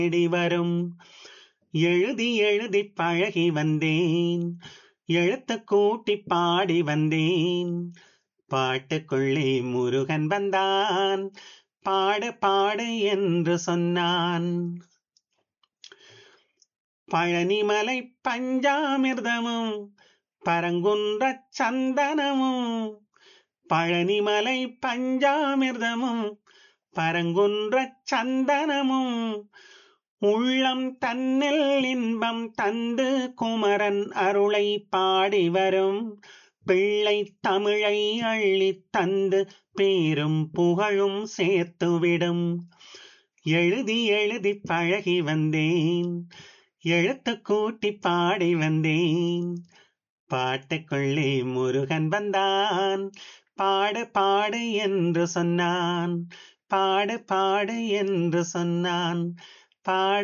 தேடி வரும் எழுதி எழுதி பழகி வந்தேன் எழுத்து கூட்டி பாடி வந்தேன் பாட்டுக்குள்ளே முருகன் வந்தான் பாடு பாடு என்று சொன்னான் பழனிமலை பஞ்சாமிர்தமும் பரங்குன்ற சந்தனமும் பழனிமலை பஞ்சாமிர்தமும் பரங்குன்ற சந்தனமும் உள்ளம் தன்னில் இன்பம் தந்து குமரன் அருளை பாடி வரும் பிள்ளை தமிழை அள்ளித் தந்து பேரும் புகழும் சேர்த்துவிடும் எழுதி எழுதி பழகி வந்தேன் எழுத்து கூட்டி பாடி வந்தேன் பாட்டுக்குள்ளே முருகன் வந்தான் பாடு பாடு என்று சொன்னான் பாடு பாடு என்று சொன்னான் பாடு